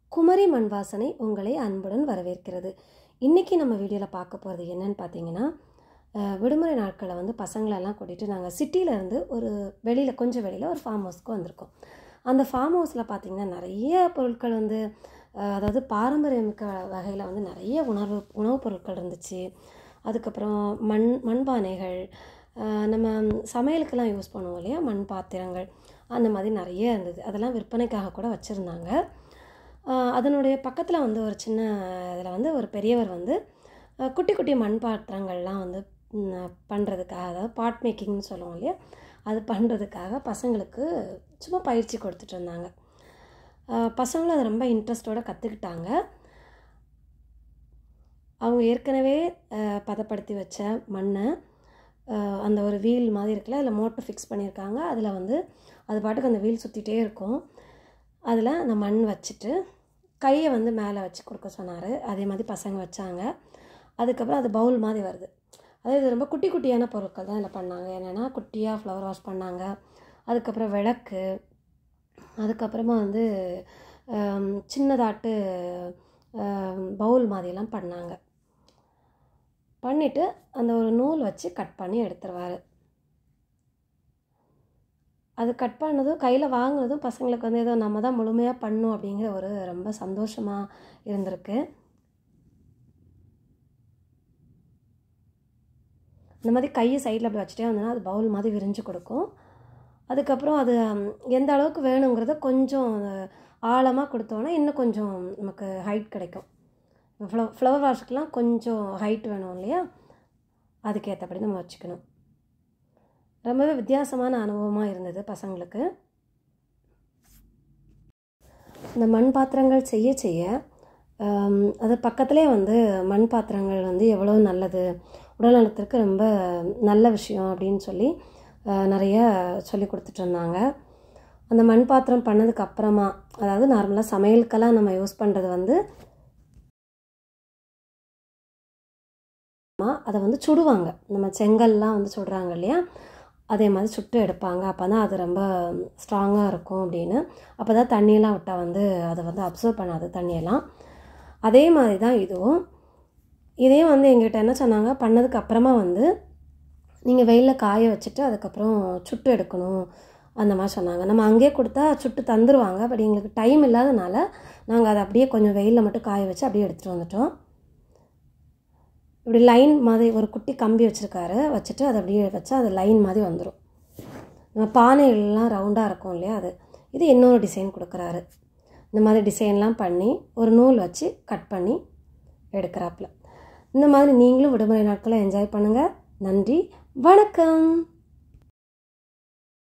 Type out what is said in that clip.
குமரி மண் வாசனை உங்களை அன்புடன் வரவேற்கிறது இன்றைக்கி நம்ம வீடியோவில் பார்க்க போகிறது என்னன்னு பார்த்தீங்கன்னா அஹ், விடுமுறை நாட்களில் வந்து பசங்களெல்லாம் கூட்டிகிட்டு நாங்கள் சிட்டியிலேருந்து ஒரு வெளியில் கொஞ்சம் வெளியில் ஒரு ஃபார்ம் ஹவுஸ்க்கு வந்திருக்கோம் அந்த ஃபார்ம் ஹவுஸில் பார்த்தீங்கன்னா நிறைய பொருட்கள் வந்து அஹ், அதாவது பாரம்பரியமிக்க வகையில் வந்து நிறைய உணவு உணவுப் பொருட்கள் இருந்துச்சு அதுக்கப்புறம் மண் மண்பானைகள் அஹ், நம்ம சமையலுக்கெல்லாம் யூஸ் பண்ணுவோம் இல்லையா மண் பாத்திரங்கள் அந்த மாதிரி நிறைய இருந்தது அதெல்லாம் விற்பனைக்காக கூட வச்சுருந்தாங்க ஆஹ் அதனுடைய பக்கத்தில் வந்து ஒரு சின்ன இதில் வந்து ஒரு பெரியவர் வந்து ஆஹ் குட்டி குட்டி மண் பாத்திரங்கள்லாம் வந்து பண்ணுறதுக்காக அதாவது பாட் மேக்கிங்னு சொல்லுவோம் இல்லையா அது பண்ணுறதுக்காக பசங்களுக்கு சும்மா பயிற்சி கொடுத்துட்டு இருந்தாங்க ஆஹ் பசங்களும் அதை ரொம்ப இன்ட்ரெஸ்டோடு கற்றுக்கிட்டாங்க அவங்க ஏற்கனவே ஆஹ் பதப்படுத்தி வச்ச மண்ணை ஆஹ் அந்த ஒரு வீல் மாதிரி இருக்குல்ல அதில் மோட்டர் ஃபிக்ஸ் பண்ணியிருக்காங்க அதில் வந்து அது பாட்டுக்கு அந்த வீல் சுற்றிட்டே இருக்கும் அதில் அந்த மண் வச்சுட்டு கையை வந்து மேலே வச்சு கொடுக்க சொன்னார் அதே மாதிரி பசங்க வச்சாங்க அதுக்கப்புறம் அது பவுல் மாதிரி வருது அதாவது இது ரொம்ப குட்டி குட்டியான பொருட்கள் தான் இதில் பண்ணாங்க என்னென்னா குட்டியாக ஃப்ளவர் வாஷ் பண்ணாங்க அதுக்கப்புறம் விளக்கு அதுக்கப்புறமா வந்து ஆம், சின்னதாட்டு பவுல் மாதிரிலாம் பண்ணாங்க பண்ணிவிட்டு அந்த ஒரு நூல் வச்சு கட் பண்ணி எடுத்துருவார் அது கட் பண்ணதும் கையில் வாங்கினதும் பசங்களுக்கு வந்து ஏதோ நம்ம தான் முழுமையாக பண்ணோம் அப்படிங்கிற ஒரு ரொம்ப சந்தோஷமாக இருந்திருக்கு இந்த மாதிரி கையை சைடில் அப்படி வச்சுட்டே வந்தோன்னா அது பவுல் மாதிரி விரிஞ்சு கொடுக்கும் அதுக்கப்புறம் அது ம், எந்த அளவுக்கு வேணுங்கிறத கொஞ்சம் ஆழமாக கொடுத்தோன்னா இன்னும் கொஞ்சம் நமக்கு ஹைட் கிடைக்கும் ஃப்ள ஃப்ளவர் வாஷ்க்கெலாம் கொஞ்சம் ஹைட் வேணும் இல்லையா அதுக்கேற்றபடி நம்ம வச்சுக்கணும் ரொம்பவே வித்தியாசமான அனுபவமாக இருந்தது பசங்களுக்கு இந்த மண் பாத்திரங்கள் செய்ய செய்ய ஆம், அது பக்கத்துலேயே வந்து மண் பாத்திரங்கள் வந்து எவ்வளோ நல்லது உடல் நலத்திற்கு ரொம்ப நல்ல விஷயம் அப்படின்னு சொல்லி ஆ, நிறைய சொல்லி கொடுத்துட்டு இருந்தாங்க அந்த மண் பாத்திரம் பண்ணதுக்கு அப்புறமா அதாவது நார்மலாக சமையலுக்கெல்லாம் நம்ம யூஸ் பண்ணுறது வந்து அதை வந்து சுடுவாங்க நம்ம செங்கல்லாம் வந்து சுடுறாங்க இல்லையா அதே மாதிரி சுட்டு எடுப்பாங்க அப்போ தான் அது ரொம்ப ஸ்ட்ராங்காக இருக்கும் அப்படின்னு அப்போ தான் தண்ணியெல்லாம் விட்டால் வந்து அதை வந்து அப்சர்வ் பண்ணாது தண்ணியெல்லாம் அதே மாதிரி தான் இதுவும் இதையும் வந்து எங்கிட்ட என்ன சொன்னாங்க பண்ணதுக்கு அப்புறமா வந்து நீங்கள் வெயிலில் காய வச்சுட்டு அதுக்கப்புறம் சுட்டு எடுக்கணும் அந்த மாதிரி சொன்னாங்க நம்ம அங்கேயே கொடுத்தா சுட்டு தந்துடுவாங்க பட் எங்களுக்கு டைம் இல்லாதனால நாங்கள் அதை அப்படியே கொஞ்சம் வெயிலில் மட்டும் காய வச்சு அப்படியே எடுத்துகிட்டு வந்துட்டோம் இப்படி லைன் மாதிரி ஒரு குட்டி கம்பி வச்சுருக்காரு வச்சுட்டு அதை அப்படியே வச்சா அது லைன் மாதிரி வந்துடும் நம்ம பானைகள்லாம் ரவுண்டாக இருக்கும் இல்லையா அது இது இன்னொரு டிசைன் கொடுக்குறாரு இந்த மாதிரி டிசைன்லாம் பண்ணி ஒரு நூல் வச்சு கட் பண்ணி எடுக்கிறாப்புல இந்த மாதிரி நீங்களும் விடுமுறை நாட்களை என்ஜாய் பண்ணுங்கள் நன்றி வணக்கம்